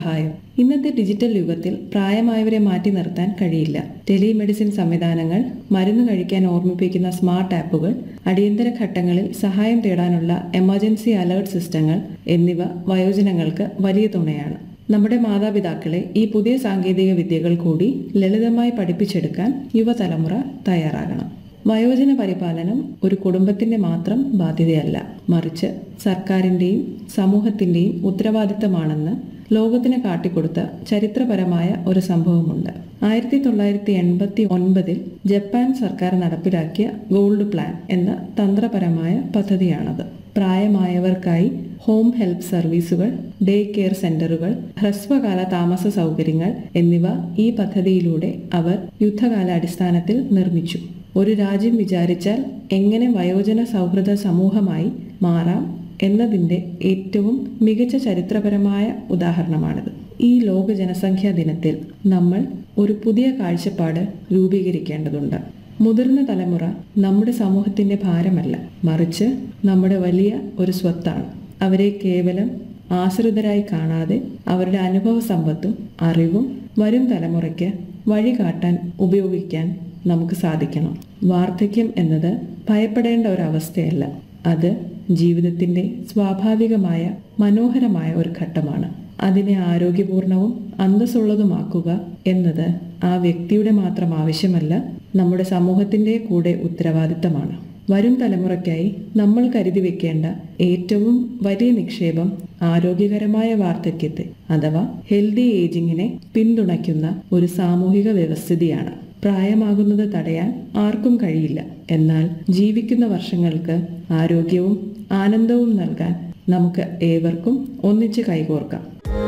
സഹായം ഇന്നത്തെ ഡിജിറ്റൽ യുഗത്തിൽ പ്രായമായവരെ മാറ്റി നിർത്താൻ കഴിയില്ല ടെലിമെഡിസിൻ സംവിധാനങ്ങൾ മരുന്ന് കഴിക്കാൻ ഓർമ്മിപ്പിക്കുന്ന സ്മാർട്ട് ആപ്പുകൾ അടിയന്തര ഘട്ടങ്ങളിൽ സഹായം തേടാനുള്ള എമർജൻസി അലേർട്ട് സിസ്റ്റങ്ങൾ എന്നിവ വയോജനങ്ങൾക്ക് വലിയ തുണയാണ് നമ്മുടെ മാതാപിതാക്കളെ ഈ പുതിയ സാങ്കേതിക വിദ്യകൾ കൂടി ലളിതമായി പഠിപ്പിച്ചെടുക്കാൻ യുവതലമുറ തയ്യാറാകണം വയോജന പരിപാലനം ഒരു കുടുംബത്തിന്റെ മാത്രം ബാധ്യതയല്ല മറിച്ച് സർക്കാരിന്റെയും സമൂഹത്തിന്റെയും ഉത്തരവാദിത്തമാണെന്ന് ലോകത്തിന് കാട്ടിക്കൊടുത്ത ചരിത്രപരമായ ഒരു സംഭവമുണ്ട് ആയിരത്തി തൊള്ളായിരത്തി എൺപത്തി ഒൻപതിൽ ജപ്പാൻ സർക്കാർ നടപ്പിലാക്കിയ ഗോൾഡ് പ്ലാൻ എന്ന തന്ത്രപരമായ പദ്ധതിയാണത് പ്രായമായവർക്കായി ഹോം ഹെൽപ്പ് സർവീസുകൾ ഡേ കെയർ സെന്ററുകൾ ഹ്രസ്വകാല താമസ സൗകര്യങ്ങൾ എന്നിവ ഈ പദ്ധതിയിലൂടെ അവർ യുദ്ധകാലാടിസ്ഥാനത്തിൽ നിർമ്മിച്ചു ഒരു രാജ്യം വിചാരിച്ചാൽ എങ്ങനെ വയോജന സൗഹൃദ സമൂഹമായി മാറാം എന്നതിൻ്റെ ഏറ്റവും മികച്ച ചരിത്രപരമായ ഉദാഹരണമാണിത് ഈ ലോക ജനസംഖ്യാ ദിനത്തിൽ നമ്മൾ ഒരു പുതിയ കാഴ്ചപ്പാട് രൂപീകരിക്കേണ്ടതുണ്ട് മുതിർന്ന തലമുറ നമ്മുടെ സമൂഹത്തിന്റെ ഭാരമല്ല മറിച്ച് നമ്മുടെ വലിയ ഒരു സ്വത്താണ് അവരെ കേവലം ആശ്രിതരായി കാണാതെ അവരുടെ അനുഭവ സമ്പത്തും അറിവും വരും തലമുറയ്ക്ക് വഴി കാട്ടാൻ ഉപയോഗിക്കാൻ നമുക്ക് സാധിക്കണം വാർദ്ധക്യം എന്നത് ഭയപ്പെടേണ്ട ഒരു അവസ്ഥയല്ല അത് ജീവിതത്തിന്റെ സ്വാഭാവികമായ മനോഹരമായ ഒരു ഘട്ടമാണ് അതിനെ ആരോഗ്യപൂർണവും അന്തസ്സുള്ളതുമാക്കുക എന്നത് ആ വ്യക്തിയുടെ മാത്രം ആവശ്യമല്ല നമ്മുടെ സമൂഹത്തിന്റെ കൂടെ ഉത്തരവാദിത്തമാണ് വരും തലമുറയ്ക്കായി നമ്മൾ കരുതി വെക്കേണ്ട ഏറ്റവും വലിയ നിക്ഷേപം ആരോഗ്യകരമായ വാർദ്ധക്യത്തെ അഥവാ ഹെൽത്തി ഏജിങ്ങിനെ പിന്തുണയ്ക്കുന്ന ഒരു സാമൂഹിക വ്യവസ്ഥിതിയാണ് പ്രായമാകുന്നത് തടയാൻ ആർക്കും കഴിയില്ല എന്നാൽ ജീവിക്കുന്ന വർഷങ്ങൾക്ക് ആരോഗ്യവും ആനന്ദവും നൽകാൻ നമുക്ക് ഏവർക്കും ഒന്നിച്ച് കൈകോർക്കാം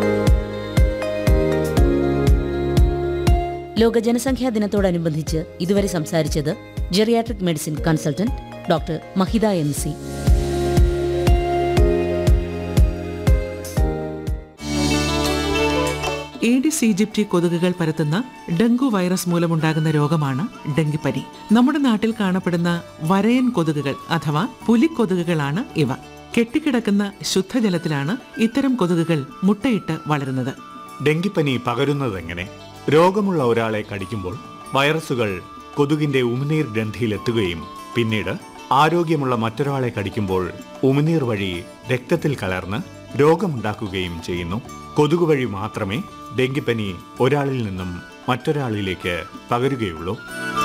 ലോക ജനസംഖ്യാ ദിനത്തോടനുബന്ധിച്ച് ഇതുവരെ സംസാരിച്ചത് geriatric medicine consultant doctor Mahitha M C Aedes aegypti കൊതുകുകൾ പരത്തുന്ന ഡെങ്കു വൈറസ് മൂലമുണ്ടാകുന്ന രോഗമാണ് ഡെങ്കിപ്പനി നമ്മുടെ നാട്ടിൽ കാണപ്പെടുന്ന വരയൻ കൊതുകുകൾ അഥവാ പുലിക്കൊതുകുകളാണ് ഇവ കെട്ടിക്കിടക്കുന്ന ശുദ്ധജലത്തിലാണ് ഇത്തരം കൊതുകുകൾ മുട്ടയിട്ട് വളരുന്നത് ഡെങ്കിപ്പനി പകരുന്നതെങ്ങനെ രോഗമുള്ള ഒരാളെ കടിക്കുമ്പോൾ വൈറസുകൾ കൊതുകിന്റെ ഉമിനീർ ഗ്രന്ഥിയിലെത്തുകയും പിന്നീട് ആരോഗ്യമുള്ള മറ്റൊരാളെ കടിക്കുമ്പോൾ ഉമിനീർ വഴി രക്തത്തിൽ കലർന്ന് രോഗമുണ്ടാക്കുകയും ചെയ്യുന്നു കൊതുക് വഴി മാത്രമേ ഡെങ്കിപ്പനി ഒരാളിൽ നിന്നും മറ്റൊരാളിലേക്ക് പകരുകയുള്ളൂ